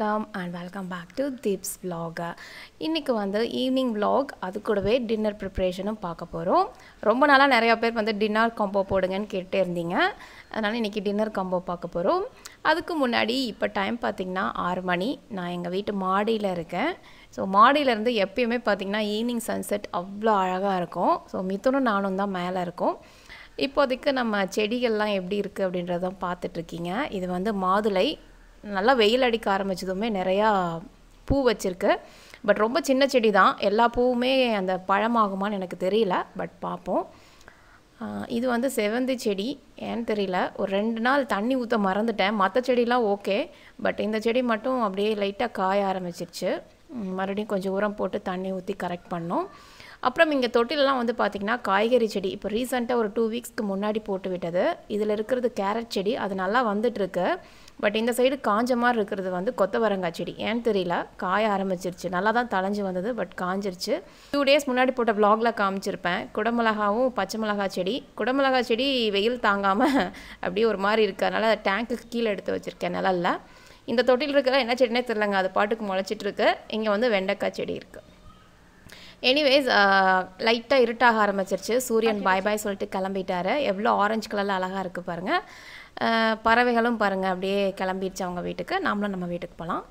வணக்கம் and welcome back to Deep's vlog இன்றைக்கி வந்து ஈவினிங் vlog அது கூடவே டின்னர் ப்ரிப்ரேஷனும் பார்க்க போகிறோம் ரொம்ப நாளாக நிறையா பேர் வந்து டின்னர் காம்போ போடுங்கன்னு கேட்டே இருந்தீங்க அதனால் இன்றைக்கி டின்னர் காம்போ பார்க்க போகிறோம் அதுக்கு முன்னாடி இப்போ டைம் பார்த்திங்கன்னா ஆறு மணி நான் எங்கள் வீட்டு மாடியில் இருக்கேன் ஸோ மாடியிலேருந்து எப்பயுமே பார்த்திங்கன்னா ஈவினிங் சன்செட் அவ்வளோ அழகாக இருக்கும் ஸோ மிதுனும் நானும் தான் மேலே இருக்கோம் இப்போதைக்கு நம்ம செடிகள்லாம் எப்படி இருக்குது அப்படின்றதான் பார்த்துட்ருக்கீங்க இது வந்து மாதுளை நல்லா வெயில் அடிக்க ஆரம்பிச்சதுமே நிறையா பூ வச்சுருக்கு பட் ரொம்ப சின்ன செடி தான் எல்லா பூவுமே அந்த பழமாகுமான்னு எனக்கு தெரியல பட் பார்ப்போம் ஆஹ் இது வந்து செவந்தி செடி ஏன்னு தெரியல ஒரு ரெண்டு நாள் தண்ணி ஊற்ற மறந்துட்டேன் மற்ற செடிலாம் ஓகே பட் இந்த செடி மட்டும் அப்படியே லைட்டாக காய ஆரம்பிச்சிருச்சு உம் மறுபடியும் கொஞ்சம் உரம் போட்டு தண்ணி ஊற்றி கரெக்ட் பண்ணோம் அப்புறம் இங்கே தொட்டிலெலாம் வந்து பார்த்திங்கன்னா காய்கறி செடி இப்போ ரீசெண்டாக ஒரு டூ வீக்ஸ்க்கு முன்னாடி போட்டு விட்டது இதில் இருக்கிறது கேரட் செடி அது நல்லா வந்துட்டுருக்கு பட் இந்த சைடு காஞ்ச மாதிரி இருக்கிறது வந்து கொத்தவரங்காய் செடி ஏன்னு தெரியல காய ஆரம்பிச்சிருச்சு நல்லா தான் தளைஞ்சு வந்தது பட் காஞ்சிருச்சு டூ டேஸ் முன்னாடி போட்ட vlogல காமிச்சிருப்பேன் குடமிளகாவும் பச்சை மிளகா செடி குடமிளகா செடி வெயில் தாங்காமல் அப்படியே ஒரு மாதிரி இருக்கு அதனால் டேங்க்குக்கு கீழே எடுத்து வச்சுருக்கேன் நிழல்ல இந்த தொட்டியில் இருக்கிற என்ன செடினே தெரிலங்க அது பாட்டுக்கு முளைச்சிட்டு இருக்கு இங்கே வந்து வெண்டைக்காய் செடி இருக்குது எனிவேஸ் லைட்டாக இருட்டாக ஆரம்பிச்சிருச்சு சூரியன் பாய் பாய் சொல்லிட்டு கிளம்பிட்டாரு எவ்வளோ ஆரஞ்சு கலரில் அழகாக இருக்குது பாருங்கள் அஹ், பறவைகளும் பாருங்கள் அப்படியே கிளம்பிடுச்சு அவங்க வீட்டுக்கு நாமளும் நம்ம வீட்டுக்கு போகலாம்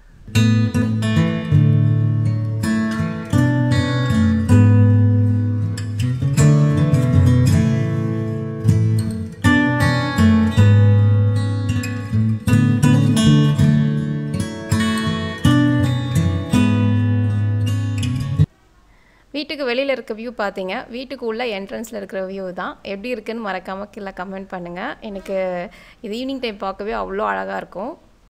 வீட்டுக்கு வெளியில் இருக்க வியூ பார்த்தீங்க வீட்டுக்கு உள்ள என்ட்ரன்ஸில் இருக்கிற வியூ தான் எப்படி இருக்குன்னு மறக்காமல் கீழே கமெண்ட் பண்ணுங்கள் எனக்கு இது ஈவினிங் டைம் பார்க்கவே அவ்வளோ அழகாக இருக்கும்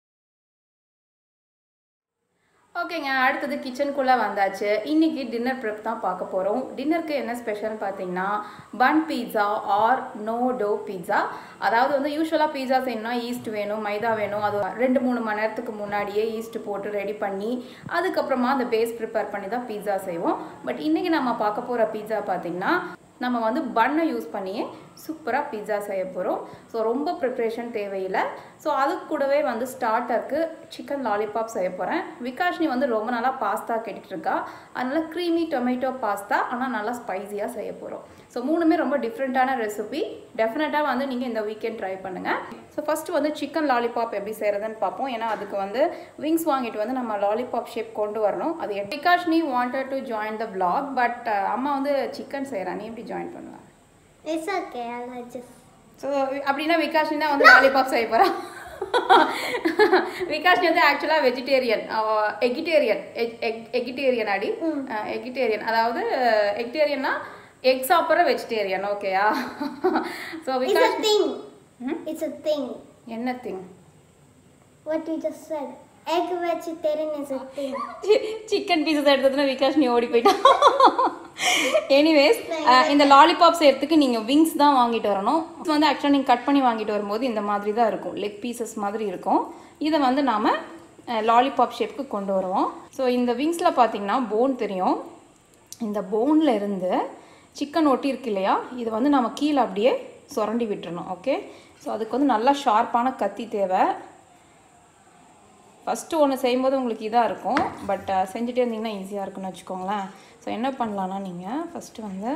ஓகேங்க அடுத்தது கிச்சனுக்குள்ளே வந்தாச்சு இன்றைக்கி டின்னர் ப்ரெப் தான் பார்க்க போகிறோம் டின்னருக்கு என்ன ஸ்பெஷல்னு பார்த்தீங்கன்னா bun pizza or no dough pizza அதாவது வந்து யூஸ்வலாக பீட்சா செய்யணும்னா ஈஸ்ட் வேணும் மைதா வேணும் அது ரெண்டு மூணு மணி நேரத்துக்கு முன்னாடியே ஈஸ்ட் போட்டு ரெடி பண்ணி அதுக்கப்புறமா அந்த பேஸ் ப்ரிப்பேர் பண்ணி தான் பீட்சா செய்வோம் பட் இன்றைக்கி நம்ம பார்க்க போகிற பீட்சா பார்த்தீங்கன்னா நம்ம வந்து பண்ணை யூஸ் பண்ணியே சூப்பராக பீட்சா செய்ய போகிறோம் ஸோ ரொம்ப ப்ரிப்ரேஷன் தேவையில்லை ஸோ அதுக்கு கூடவே வந்து ஸ்டார்டருக்கு சிக்கன் லாலிபாப் செய்ய போகிறேன் விகாஷ்னி வந்து ரொம்ப நாளாக பாஸ்தா கேட்டுட்டு இருக்கா அதனால் க்ரீமி டொமேட்டோ பாஸ்தா ஆனால் நல்லா ஸ்பைசியாக செய்ய போகிறோம் ஸோ மூணுமே ரொம்ப டிஃப்ரெண்ட்டான ரெசிபி டெஃபினட்டாக வந்து நீங்கள் இந்த வீக்கெண்ட் ட்ரை பண்ணுங்கள் ஸோ ஃபஸ்ட்டு வந்து சிக்கன் லாலிபாப் எப்படி செய்கிறதுன்னு பார்ப்போம் ஏன்னா அதுக்கு வந்து விங்ஸ் வாங்கிட்டு வந்து நம்ம லாலிபாப் ஷேப் கொண்டு வரணும் அது Vikashni wanted to join the vlog but அம்மா வந்து சிக்கன் செய்கிறா நீ எப்படி ஜாயின் பண்ணுவேன் It's okay, I'll just. So அப்படின்னா விகாஷ்னி தான் வந்து லாலிபாப் செய்ய போகிறா விகாஷ்னி வந்து ஆக்சுவலாக வெஜிடேரியன் எகிட்டேரியன் எகிட்டேரியன் அடி எகிட்டேரியன் அதாவது எகிட்டேரியன்னா எக் சாப்பிட்ற வெஜிடேரியன் ஓகேயா so It's Vikash a thing. Hmm? It's a thing. என்ன thing What you just said. Egg vegetarian is a thing. Chicken pieces எடுத்ததுன்னா விகாஷ் நீ ஓடி போயிட்டான் எனிவேஸ் இந்த லாலிபாப் செய்யறதுக்கு நீங்கள் விங்ஸ் தான் வாங்கிட்டு வரணும் இது வந்து ஆக்சுவலாக நீங்கள் கட் பண்ணி வாங்கிட்டு வரும்போது இந்த மாதிரி தான் இருக்கும் லெக் பீசஸ் மாதிரி இருக்கும் இதை வந்து நாம் லாலிபாப் ஷேப்புக்கு கொண்டு வருவோம் ஸோ இந்த விங்ஸில் பார்த்தீங்கன்னா போன் தெரியும் இந்த போனில் இருந்து சிக்கன் ஒட்டி இருக்கு இல்லையா இதை வந்து நம்ம கீழே அப்படியே சுரண்டி விட்டுறணும் ஓகே ஸோ அதுக்கு வந்து நல்லா ஷார்ப்பான கத்தி தேவை ஃபஸ்ட்டு ஒன்று செய்யும்போது உங்களுக்கு இதாக இருக்கும் பட் செஞ்சுட்டே இருந்தீங்கன்னா ஈஸியாக இருக்கும்னு வச்சுக்கோங்களேன் ஸோ என்ன பண்ணலான்னா நீங்கள் ஃபஸ்ட்டு வந்து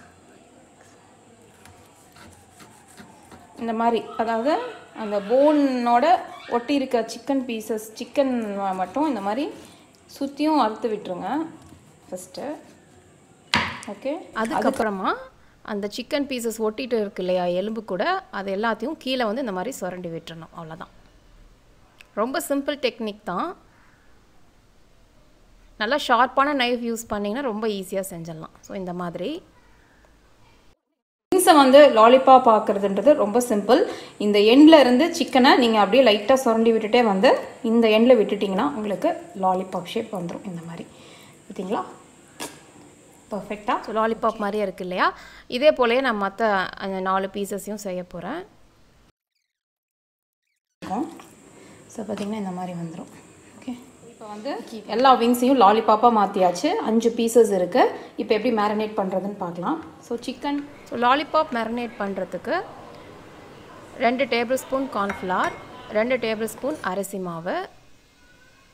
இந்த மாதிரி அதாவது அந்த போனோட ஒட்டி இருக்க சிக்கன் பீசஸ் சிக்கன் மட்டும் இந்த மாதிரி சுற்றியும் அறுத்து விட்டுருங்க ஃபஸ்ட்டு ஓகே அதுக்கப்புறமா அந்த சிக்கன் பீசஸ் ஒட்டிட்டு இருக்கு இல்லையா எலும்பு கூட அது எல்லாத்தையும் கீழே வந்து இந்த மாதிரி சுரண்டி விட்டுறணும் அவ்வளோதான் ரொம்ப சிம்பிள் டெக்னிக் தான் நல்லா ஷார்ப்பான நைஃப் யூஸ் பண்ணிங்கன்னா ரொம்ப ஈஸியாக செஞ்சிடலாம் ஸோ இந்த மாதிரி விங்ஸை வந்து லாலிபாப் ஆக்குறதுன்றது ரொம்ப சிம்பிள் இந்த எண்டில் இருந்து சிக்கனை நீங்கள் அப்படியே லைட்டாக சுரண்டி விட்டுட்டே வந்து இந்த எண்டில் விட்டுட்டிங்கன்னா உங்களுக்கு லாலிபாப் ஷேப் வந்துடும் இந்த மாதிரி பார்த்தீங்களா பர்ஃபெக்டாக ஸோ லாலிபாப் மாதிரியே இருக்கு இல்லையா இதே போலயே நான் மற்ற அந்த நாலு பீசஸையும் செய்ய போகிறேன் ஸோ பார்த்தீங்கன்னா இந்த மாதிரி வந்துடும் ஓகே இப்போ வந்து எல்லா விங்ஸையும் லாலிபாப்பாக மாற்றியாச்சு அஞ்சு பீசஸ் இருக்குது இப்போ எப்படி மேரினேட் பண்ணுறதுன்னு பார்க்கலாம் so chicken so lollipop marinate பண்ணுறதுக்கு ரெண்டு டேபிள் ஸ்பூன் கார்ன்ஃப்ளவர் ரெண்டு டேபிள் ஸ்பூன் அரிசி மாவு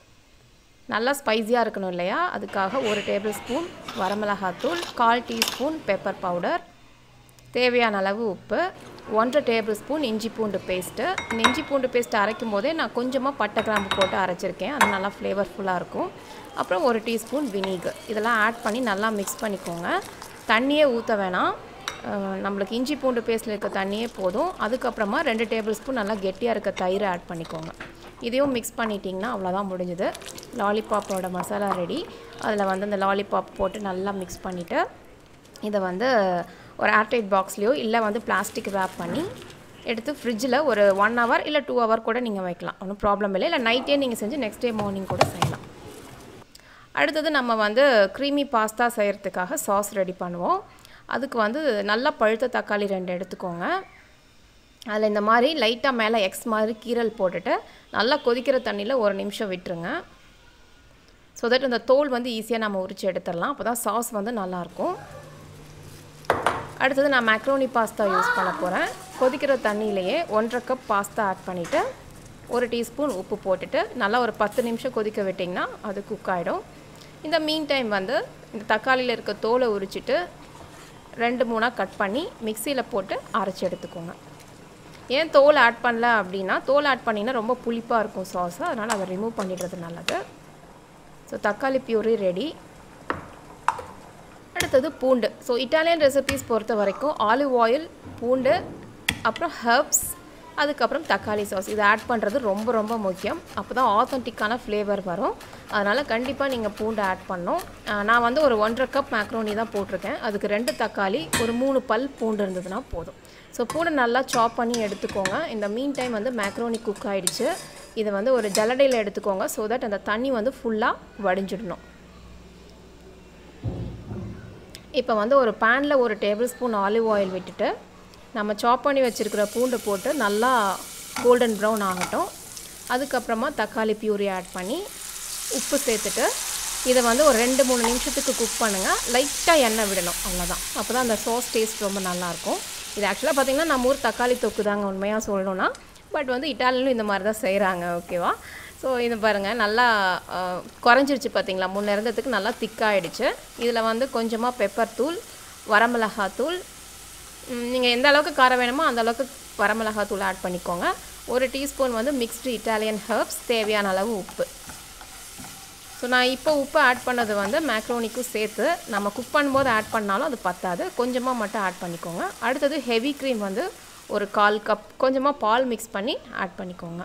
நல்லா ஸ்பைஸியாக இருக்கணும் இல்லையா அதுக்காக ஒரு டேபிள் ஸ்பூன் வரமிளகாத்தூள் கால் டீஸ்பூன் பெப்பர் பவுடர் தேவையான அளவு உப்பு ஒன்றரை டேபிள் ஸ்பூன் இஞ்சி பூண்டு பேஸ்ட்டு இந்த இஞ்சி பூண்டு பேஸ்ட் அரைக்கும் போதே நான் கொஞ்சமாக பட்டை கிராம்பு போட்டு அரைச்சிருக்கேன் அது நல்லா ஃப்ளேவர்ஃபுல்லாக இருக்கும் அப்புறம் ஒரு டீஸ்பூன் வினிகர் இதெல்லாம் ஆட் பண்ணி நல்லா மிக்ஸ் பண்ணிக்கோங்க தண்ணியே ஊற்ற வேணாம் அஹ் நம்மளுக்கு இஞ்சி பூண்டு பேஸ்ட்டில் இருக்க தண்ணியே போதும் அதுக்கப்புறமா ரெண்டு டேபிள் ஸ்பூன் நல்லா கெட்டியாக இருக்க தயிரை ஆட் பண்ணிக்கோங்க இதையும் மிக்ஸ் பண்ணிட்டிங்கன்னா அவ்வளோதான் முடிஞ்சுது லாலிபாப்போட மசாலா ரெடி அதில் வந்து அந்த லாலிபாப் போட்டு நல்லா மிக்ஸ் பண்ணிவிட்டு இதை வந்து ஒரு ஏர்டைட் பாக்ஸ்லேயோ இல்லை வந்து பிளாஸ்டிக் ரேப் பண்ணி எடுத்து ஃப்ரிட்ஜில் ஒரு ஒன் ஹவர் இல்லை டூ ஹவர் கூட நீங்கள் வைக்கலாம் ஒன்றும் ப்ராப்ளம் இல்லை இல்லை நைட்டே நீங்கள் செஞ்சு நெக்ஸ்ட் டே மார்னிங் கூட செய்யலாம் அடுத்தது நம்ம வந்து க்ரீமி பாஸ்தா செய்கிறதுக்காக சாஸ் ரெடி பண்ணுவோம் அதுக்கு வந்து நல்லா பழுத்த தக்காளி ரெண்டு எடுத்துக்கோங்க அதில் இந்த மாதிரி லைட்டாக மேலே எக்ஸ் மாதிரி கீரல் போட்டுட்டு நல்லா கொதிக்கிற தண்ணியில் ஒரு நிமிஷம் விட்டுருங்க ஸோ தட் இந்த தோல் வந்து ஈஸியாக நம்ம உரித்து எடுத்துடலாம் அப்போ தான் சாஸ் வந்து நல்லாயிருக்கும் அடுத்தது நான் மேக்ரோனி பாஸ்தா யூஸ் பண்ண போகிறேன் கொதிக்கிற தண்ணியிலேயே ஒன்றரை கப் பாஸ்தா ஆட் பண்ணிவிட்டு ஒரு டீஸ்பூன் உப்பு போட்டுட்டு நல்லா ஒரு பத்து நிமிஷம் கொதிக்க விட்டிங்கன்னா அது குக் ஆகிடும் இந்த மீன் டைம் வந்து இந்த தக்காளியில் இருக்க தோலை உரிச்சிட்டு ரெண்டு மூணாக கட் பண்ணி மிக்சியில் போட்டு அரைச்சி எடுத்துக்கோங்க ஏன் தோல் ஆட் பண்ணல அப்படின்னா தோல் ஆட் பண்ணிங்கன்னா ரொம்ப புளிப்பாக இருக்கும் சாஸு அதனால் அதை ரிமூவ் பண்ணிடுறது நல்லது ஸோ தக்காளி பியூரி ரெடி அடுத்தது பூண்டு ஸோ இட்டாலியன் ரெசிபீஸ் பொறுத்த வரைக்கும் ஆலிவ் ஆயில் பூண்டு அப்புறம் ஹர்ப்ஸ் அதுக்கப்புறம் தக்காளி சாஸ் இதை ஆட் பண்ணுறது ரொம்ப ரொம்ப முக்கியம் அப்போ தான் ஆத்தென்டிக்கான ஃப்ளேவர் வரும் அதனால் கண்டிப்பாக நீங்கள் பூண்டு ஆட் பண்ணணும் அஹ் நான் வந்து ஒரு ஒன்றரை கப் மேக்ரோனி தான் போட்டிருக்கேன் அதுக்கு ரெண்டு தக்காளி ஒரு மூணு பல் பூண்டு இருந்ததுன்னா போதும் ஸோ பூண்டு நல்லா சாப் பண்ணி எடுத்துக்கோங்க இந்த மீன் டைம் வந்து மேக்ரோனி குக் ஆகிடுச்சு இதை வந்து ஒரு ஜல்லடையில் எடுத்துக்கோங்க ஸோ தட் அந்த தண்ணி வந்து ஃபுல்லாக வடிஞ்சிடணும் இப்போ வந்து ஒரு பேனில் ஒரு டேபிள் ஸ்பூன் ஆலிவ் ஆயில் விட்டுட்டு நம்ம சாப் பண்ணி வச்சுருக்கிற பூண்டு போட்டு நல்லா கோல்டன் ப்ரௌன் ஆகட்டும் அதுக்கப்புறமா தக்காளி பியூரி ஆட் பண்ணி உப்பு சேர்த்துட்டு இதை வந்து ஒரு ரெண்டு மூணு நிமிஷத்துக்கு குக் பண்ணுங்கள் லைட்டாக எண்ணெய் விடணும் அவ்வளோதான் அப்போ தான் அந்த சாஸ் டேஸ்ட் ரொம்ப நல்லாயிருக்கும் இது ஆக்சுவலாக பார்த்திங்கன்னா நம்ம ஊர் தக்காளி தொக்கு தாங்க உண்மையாக சொல்லணும்னா பட் வந்து இட்டாலியனும் இந்த மாதிரி தான் செய்கிறாங்க ஓகேவா ஸோ இது பாருங்கள் நல்லா அஹ், குறைஞ்சிருச்சு பார்த்தீங்களா முன்ன இருந்ததுக்கு நல்லா திக்காயிடுச்சு இதில் வந்து கொஞ்சமாக பெப்பர் தூள் வரமிளகாத்தூள் நீங்கள் எந்த அளவுக்கு காரம் வேணுமோ அந்த அளவுக்கு வரமிளகாத்தூள் ஆட் பண்ணிக்கோங்க ஒரு டீஸ்பூன் வந்து மிக்ஸ்டு இட்டாலியன் ஹர்ப்ஸ் தேவையான அளவு உப்பு ஸோ நான் இப்போ உப்பு ஆட் பண்ணது வந்து மேக்ரோனிக்கும் சேர்த்து நம்ம குக் பண்ணும்போது ஆட் பண்ணாலும் அது பத்தாது கொஞ்சமாக மட்டும் ஆட் பண்ணிக்கோங்க அடுத்தது ஹெவி க்ரீம் வந்து ஒரு கால் கப் கொஞ்சமாக பால் மிக்ஸ் பண்ணி ஆட் பண்ணிக்கோங்க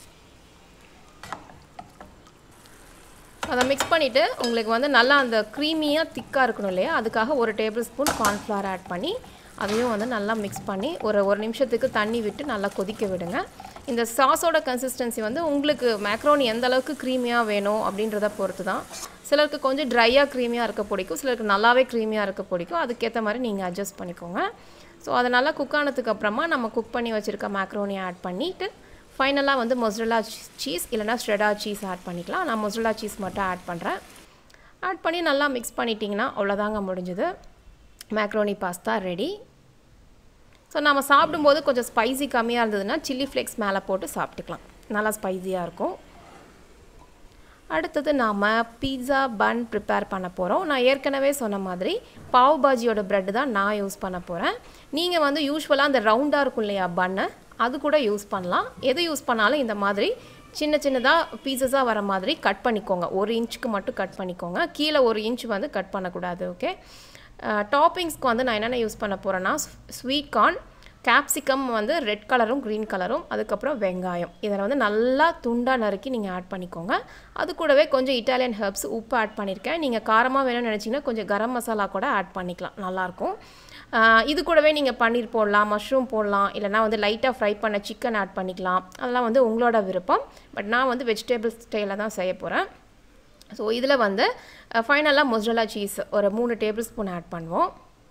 அதை மிக்ஸ் பண்ணிவிட்டு உங்களுக்கு வந்து நல்லா அந்த க்ரீமியாக திக்காக இருக்கணும் இல்லையா அதுக்காக ஒரு டேபிள் ஸ்பூன் கார்ன்ஃப்ளவர் ஆட் பண்ணி அதையும் வந்து நல்லா மிக்ஸ் பண்ணி ஒரு ஒரு நிமிஷத்துக்கு தண்ணி விட்டு நல்லா கொதிக்க விடுங்க இந்த சாஸோட கன்சிஸ்டன்சி வந்து உங்களுக்கு மேக்ரோனி எந்த அளவுக்கு க்ரீமியாக வேணும் அப்படின்றத பொறுத்து தான் சிலருக்கு கொஞ்சம் ட்ரையாக க்ரீமியாக இருக்க பிடிக்கும் சிலருக்கு நல்லாவே க்ரீமியாக இருக்க பிடிக்கும் அதுக்கேற்ற மாதிரி நீங்கள் அட்ஜஸ்ட் பண்ணிக்கோங்க ஸோ அது நல்லா குக் ஆனதுக்கு அப்புறமா நம்ம குக் பண்ணி வச்சுருக்க மேக்ரோனியை ஆட் பண்ணிவிட்டு ஃபைனலாக வந்து மொசரலா சீஸ் இல்லைனா ஸ்ட்ரெடா சீஸ் ஆட் பண்ணிக்கலாம் நான் மொசரலா சீஸ் மட்டும் ஆட் பண்ணுறேன் ஆட் பண்ணி நல்லா மிக்ஸ் பண்ணிட்டிங்கன்னா அவ்வளோதாங்க முடிஞ்சுது மேக்ரோனி பாஸ்தா ரெடி ஸோ நம்ம சாப்பிடும்போது கொஞ்சம் ஸ்பைசி கம்மியாக இருந்ததுன்னா சில்லி ஃப்ளேக்ஸ் மேலே போட்டு சாப்பிட்டுக்கலாம் நல்லா ஸ்பைசியாக இருக்கும் அடுத்தது நாம் பீட்சா பன் ப்ரிப்பேர் பண்ண போகிறோம் நான் ஏற்கனவே சொன்ன மாதிரி பாவ் பாஜியோட ப்ரெட்டு தான் நான் யூஸ் பண்ண போகிறேன் நீங்கள் வந்து யூஸ்வலாக அந்த ரவுண்டாக இருக்கும் இல்லையா பன்னு அது கூட யூஸ் பண்ணலாம் எது யூஸ் பண்ணாலும் இந்த மாதிரி சின்ன சின்னதாக பீசஸாக வர மாதிரி கட் பண்ணிக்கோங்க ஒரு இன்ச்சுக்கு மட்டும் கட் பண்ணிக்கோங்க கீழே ஒரு இன்ச் வந்து கட் பண்ணக்கூடாது ஓகே டாப்பிங்ஸ்க்கு வந்து நான் என்னென்ன யூஸ் பண்ண போகிறேன்னா ஸ்வீட் கார்ன் கேப்சிகம் வந்து ரெட் கலரும் க்ரீன் கலரும் அதுக்கப்புறம் வெங்காயம் இதில் வந்து நல்லா துண்டாக நறுக்கி நீங்கள் ஆட் பண்ணிக்கோங்க அது கூடவே கொஞ்சம் இட்டாலியன் ஹெர்ப்ஸ் உப்பு ஆட் பண்ணியிருக்கேன் நீங்கள் காரமாக வேணும்னு நினச்சிங்கன்னா கொஞ்சம் கரம் மசாலா கூட ஆட் பண்ணிக்கலாம் நல்லாயிருக்கும் ஆஹ் இது கூடவே நீங்கள் பன்னீர் போடலாம் மஷ்ரூம் போடலாம் இல்லைனா வந்து லைட்டாக ஃப்ரை பண்ண சிக்கன் ஆட் பண்ணிக்கலாம் அதெல்லாம் வந்து உங்களோட விருப்பம் பட் நான் வந்து வெஜிடபிள் ஸ்டைலில் தான் செய்ய போகிறேன் ஸோ இதில் வந்து ஃபைனலாக மொசரலா சீஸ் ஒரு மூணு டேபிள் ஸ்பூன் ஆட் பண்ணுவோம்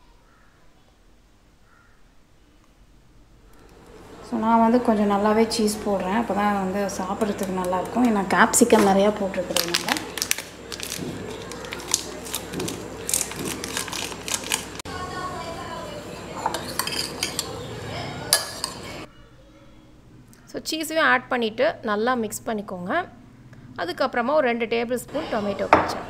ஸோ நான் வந்து கொஞ்சம் நல்லாவே சீஸ் போடுறேன் அப்போ தான் வந்து சாப்பிட்றதுக்கு நல்லாயிருக்கும் ஏன்னா கேப்சிகம் நிறையா போட்டிருக்கிறதுனால ஸோ சீஸையும் ஆட் பண்ணிவிட்டு நல்லா மிக்ஸ் பண்ணிக்கோங்க அதுக்கப்புறமா ஒரு ரெண்டு table spoon tomato ketchup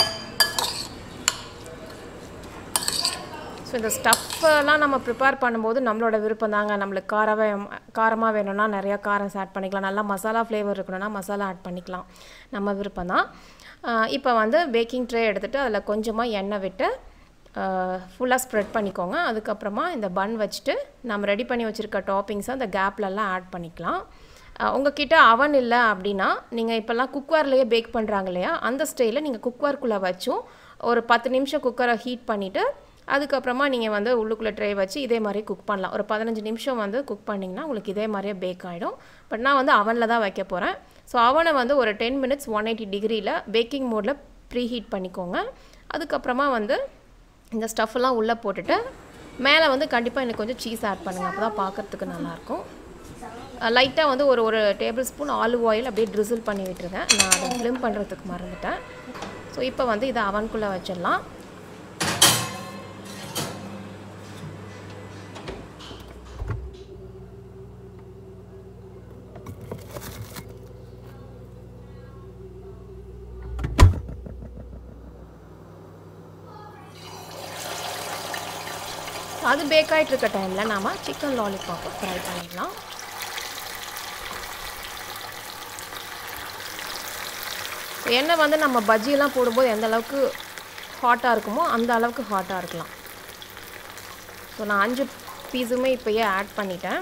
so இந்த ஸ்டஃப்பெல்லாம் நம்ம ப்ரிப்பேர் பண்ணும்போது நம்மளோட விருப்பம் தாங்க நம்மளுக்கு காரவே காரமாக வேணும்னா நிறையா காரம் ஆட் பண்ணிக்கலாம் நல்லா மசாலா ஃப்ளேவர் இருக்கணும்னா மசாலா ஆட் பண்ணிக்கலாம் நம்ம விருப்பம் தான் இப்போ வந்து பேக்கிங் ட்ரே எடுத்துகிட்டு அதில் கொஞ்சமாக எண்ணெய் விட்டு ஃபுல்லாக ஸ்ப்ரெட் பண்ணிக்கோங்க அதுக்கப்புறமா இந்த பன் வச்சுட்டு நம்ம ரெடி பண்ணி வச்சுருக்க டாப்பிங்ஸை அந்த கேப்லலாம் ஆட் பண்ணிக்கலாம் உங்ககிட்ட அவன் இல்லை அப்படின்னா நீங்கள் இப்போல்லாம் குக்வேர்லேயே பேக் பண்ணுறாங்க இல்லையா அந்த ஸ்டைலில் நீங்கள் குக்வேர்க்குள்ளே வச்சும் ஒரு பத்து நிமிஷம் குக்கரை ஹீட் பண்ணிவிட்டு அதுக்கப்புறமா நீங்கள் வந்து உள்ளுக்குள்ளே ட்ரே வச்சு இதே மாதிரி குக் பண்ணலாம் ஒரு பதினஞ்சு நிமிஷம் வந்து குக் பண்ணிங்கன்னா உங்களுக்கு இதே மாதிரியே பேக் ஆகிடும் பட் நான் வந்து அவனில் தான் வைக்க போகிறேன் ஸோ அவனை வந்து ஒரு டென் மினிட்ஸ் ஒன் எயிட்டி டிகிரியில் பேக்கிங் மோடில் ப்ரீ ஹீட் பண்ணிக்கோங்க அதுக்கப்புறமா வந்து இந்த ஸ்டஃப்லாம் உள்ளே போட்டுட்டு மேலே வந்து கண்டிப்பாக எனக்கு கொஞ்சம் சீஸ் ஆட் பண்ணுங்கள் அப்போ தான் பார்க்குறதுக்கு நல்லாயிருக்கும் லைட்டாக வந்து ஒரு ஒரு டேபிள் ஸ்பூன் ஆலிவ் ஆயில் அப்படியே ட்ரிசில் பண்ணி விட்டுருங்க நான் அதை ஃபிலிம் பண்ணுறதுக்கு மறந்துட்டேன் ஸோ இப்போ வந்து இதை அவனுக்குள்ளே வச்சிடலாம் அது பேக் ஆகிட்டு இருக்க டைமில் நாம் சிக்கன் லாலிபாப்பை ஃப்ரை பண்ணிடலாம் எண்ணெய் வந்து நம்ம பஜ்ஜியெல்லாம் போடும்போது எந்த அளவுக்கு ஹாட்டாக இருக்குமோ அந்த அளவுக்கு ஹாட்டாக இருக்கலாம் ஸோ நான் அஞ்சு பீஸுமே இப்போயே ஆட் பண்ணிட்டேன்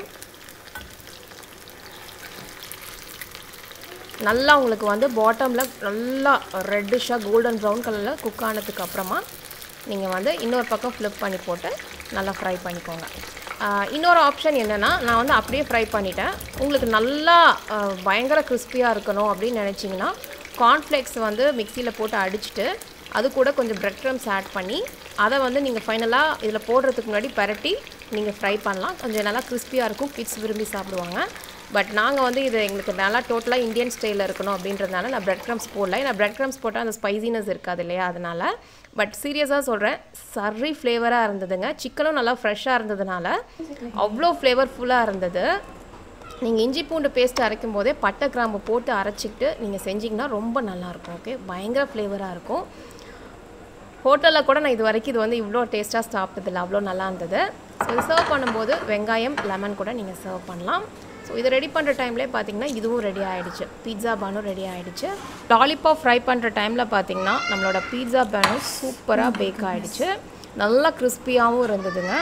நல்லா உங்களுக்கு வந்து பாட்டமில் நல்லா ரெட்டிஷாக கோல்டன் ப்ரௌன் கலரில் குக் ஆனதுக்கு அப்புறமா நீங்கள் வந்து இன்னொரு பக்கம் ஃப்ளிப் பண்ணி போட்டு நல்லா ஃப்ரை பண்ணிக்கோங்க இன்னொரு ஆப்ஷன் என்னென்னா நான் வந்து அப்படியே ஃப்ரை பண்ணிட்டேன் உங்களுக்கு நல்லா பயங்கர கிறிஸ்பியாக இருக்கணும் அப்படின்னு நினச்சிங்கன்னா கார்ன்ஃப்ளேக்ஸ் வந்து மிக்சியில் போட்டு அடிச்சுட்டு அது கூட கொஞ்சம் ப்ரெட் க்ரம்ஸ் ஆட் பண்ணி அதை வந்து நீங்கள் ஃபைனலாக இதில் போடுறதுக்கு முன்னாடி பரட்டி நீங்கள் ஃப்ரை பண்ணலாம் கொஞ்சம் நல்லா கிறிஸ்பியாக இருக்கும் கிட்ஸ் விரும்பி சாப்பிடுவாங்க பட் நாங்கள் வந்து இது எங்களுக்கு நல்லா டோட்டலாக இந்தியன் ஸ்டைலில் இருக்கணும் அப்படின்றதுனால நான் ப்ரெட் க்ரம்ஸ் போடல ஏன்னா ப்ரெட் க்ரம்ஸ் போட்டால் அந்த ஸ்பைசினஸ் இருக்காது இல்லையா அதனால் பட் சீரியஸாக சொல்கிறேன் சர்ரி ஃப்ளேவராக இருந்ததுங்க சிக்கனும் நல்லா ஃப்ரெஷ்ஷாக இருந்ததுனால அவ்வளோ ஃப்ளேவர்ஃபுல்லாக இருந்தது நீங்கள் இஞ்சி பூண்டு பேஸ்ட் அரைக்கும் போதே பட்டை கிராம்பு போட்டு அரைச்சிக்கிட்டு நீங்கள் செஞ்சிங்கன்னா ரொம்ப நல்லாயிருக்கும் ஓகே பயங்கர ஃப்ளேவராக இருக்கும் ஹோட்டலில் கூட நான் இது வரைக்கும் இது வந்து இவ்வளோ டேஸ்ட்டாக சாப்பிட்டதில்ல அவ்வளோ நல்லா இருந்தது ஸோ இது சர்வ் பண்ணும்போது வெங்காயம் லெமன் கூட நீங்கள் சர்வ் பண்ணலாம் ஸோ இதை ரெடி பண்ணுற டைம்லேயே பார்த்தீங்கன்னா இதுவும் ரெடி ஆகிடுச்சு பீட்சா பானும் ரெடி ஆகிடுச்சு லாலிபாப் ஃப்ரை பண்ணுற டைமில் பார்த்தீங்கன்னா நம்மளோட பீட்சா பேனும் சூப்பராக பேக் ஆகிடுச்சு நல்லா கிறிஸ்பியாகவும் இருந்ததுங்க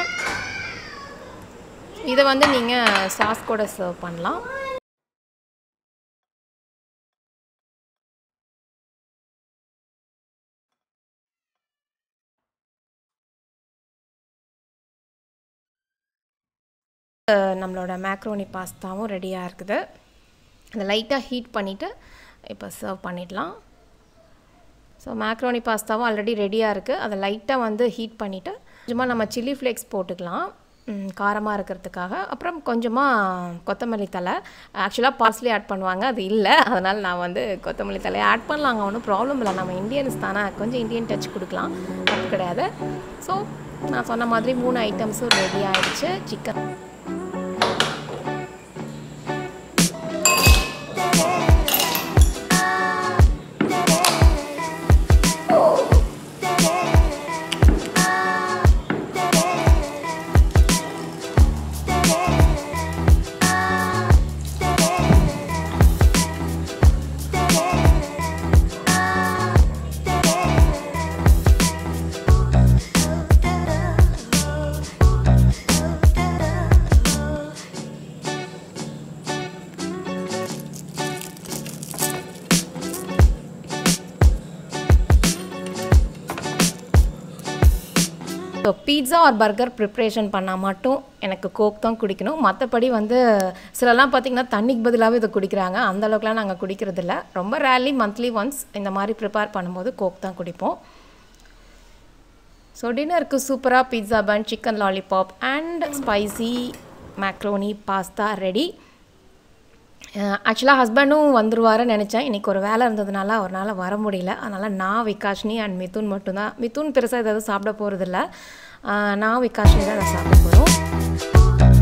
இதை வந்து நீங்கள் சாஸ் கூட சர்வ் பண்ணலாம் நம்மளோட மேக்ரோனி பாஸ்தாவும் ரெடியாக இருக்குது அதை லைட்டாக ஹீட் பண்ணிவிட்டு இப்போ சர்வ் பண்ணிடலாம் ஸோ மேக்ரோனி பாஸ்தாவும் ஆல்ரெடி ரெடியாக இருக்குது அதை லைட்டாக வந்து ஹீட் பண்ணிவிட்டு கொஞ்சமாக நம்ம சில்லி ஃப்ளேக்ஸ் போட்டுக்கலாம் காரமாக இருக்கிறதுக்காக அப்புறம் கொஞ்சமாக கொத்தமல்லி தலை ஆக்சுவலாக பார்ஸ்லி ஆட் பண்ணுவாங்க அது இல்லை அதனால் நான் வந்து கொத்தமல்லி தலையை ஆட் பண்ணலாங்க ஒன்றும் ப்ராப்ளம் இல்லை நம்ம இந்தியன்ஸ் தானே கொஞ்சம் இந்தியன் டச் கொடுக்கலாம் தப்பு கிடையாது ஸோ நான் சொன்ன மாதிரி மூணு ஐட்டம்ஸும் ரெடி ஆகிடுச்சு chicken so pizza or burger preparation பண்ணால் மட்டும் எனக்கு கோக் தான் குடிக்கணும் மற்றபடி வந்து சிலலாம் பார்த்திங்கன்னா தண்ணிக்கு பதிலாகவே இதை குடிக்கிறாங்க அந்த அளவுக்குலாம் நாங்கள் குடிக்கிறதில்ல ரொம்ப ரேர்லி மந்த்லி ஒன்ஸ் இந்த மாதிரி ப்ரிப்பேர் பண்ணும்போது கோக் தான் குடிப்போம் ஸோ டின்னருக்கு சூப்பராக pizza bun chicken lollipop and spicy macaroni pasta ready ஆக்சுவலாக ஹஸ்பண்டும் வந்துருவாருன்னு நினச்சேன் இன்றைக்கி ஒரு வேலை இருந்ததுனால அவரால் வர முடியல அதனால் நான் விகாஷ்னி அண்ட் மிதுன் மட்டும்தான் மிதுன் பெருசாக ஏதாவது சாப்பிட போகிறதில்ல நான் விகாஷ்னி தான் நான் சாப்பிட போகிறோம்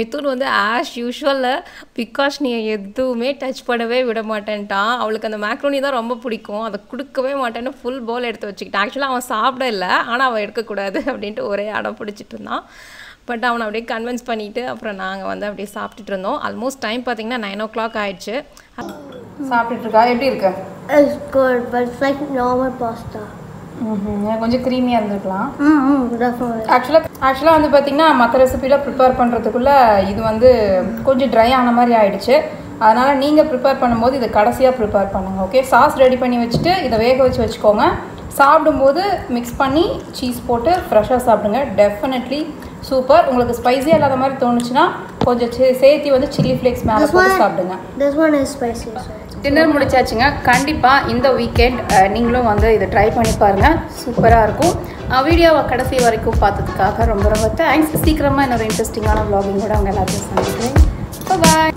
மிதுன் வந்து ஆஸ் யூஷுவலில் பிகாஸ் நீ எதுவுமே டச் பண்ணவே விட மாட்டேன்ட்டான் அவளுக்கு அந்த மேக்ரோனி தான் ரொம்ப பிடிக்கும் அதை கொடுக்கவே மாட்டேன்னு ஃபுல் பவுல் எடுத்து வச்சுக்கிட்டான் ஆக்சுவலாக அவன் சாப்பிட இல்லை ஆனால் அவன் எடுக்கக்கூடாது அப்படின்ட்டு ஒரே அடம் பிடிச்சிட்டு இருந்தான் பட் அவனை அப்படியே கன்வின்ஸ் பண்ணிவிட்டு அப்புறம் நாங்கள் வந்து அப்படியே சாப்பிட்டுட்டு இருந்தோம் ஆல்மோஸ்ட் டைம் பார்த்தீங்கன்னா நைன் ஓ கிளாக் ஆயிடுச்சு சாப்பிட்டுட்டு இருக்கா எப்படி இருக்கு It's good, but it's like normal pasta. கொஞ்சம் க்ரீமியாக இருந்திருக்கலாம் Mm-hmm, definitely. ஆக்சுவலாக ஆக்சுவலாக வந்து பார்த்திங்கன்னா மற்ற ரெசிபியில் ப்ரிப்பேர் பண்ணுறதுக்குள்ளே இது வந்து கொஞ்சம் ட்ரை ஆன மாதிரி ஆயிடுச்சு அதனால் நீங்கள் ப்ரிப்பேர் பண்ணும்போது இதை கடைசியாக ப்ரிப்பேர் பண்ணுங்கள் ஓகே சாஸ் ரெடி பண்ணி வச்சுட்டு இதை வேக வச்சு வச்சுக்கோங்க சாப்பிடும்போது மிக்ஸ் பண்ணி சீஸ் போட்டு ஃப்ரெஷ்ஷாக சாப்பிடுங்க டெஃபினெட்லி சூப்பர் உங்களுக்கு ஸ்பைஸியாக இல்லாத மாதிரி தோணுச்சுன்னா கொஞ்சம் சே- சேர்த்து வந்து சில்லி ஃப்ளேக்ஸ் மேலே This போட்டு one, சாப்பிடுங்க this one is spicy. So. Dinner முடிச்சாச்சுங்க கண்டிப்பாக இந்த வீக்கெண்ட் நீங்களும் வந்து இதை ட்ரை பண்ணி பாருங்கள் சூப்பராக இருக்கும் வீடியோவை கடைசி வரைக்கும் பார்த்ததுக்காக ரொம்ப ரொம்ப தேங்க்ஸ் சீக்கிரமாக இன்னொரு இன்ட்ரெஸ்டிங்கான vlogging கூட அவங்க எல்லாத்தையும் சந்திக்கிறேன் பாய்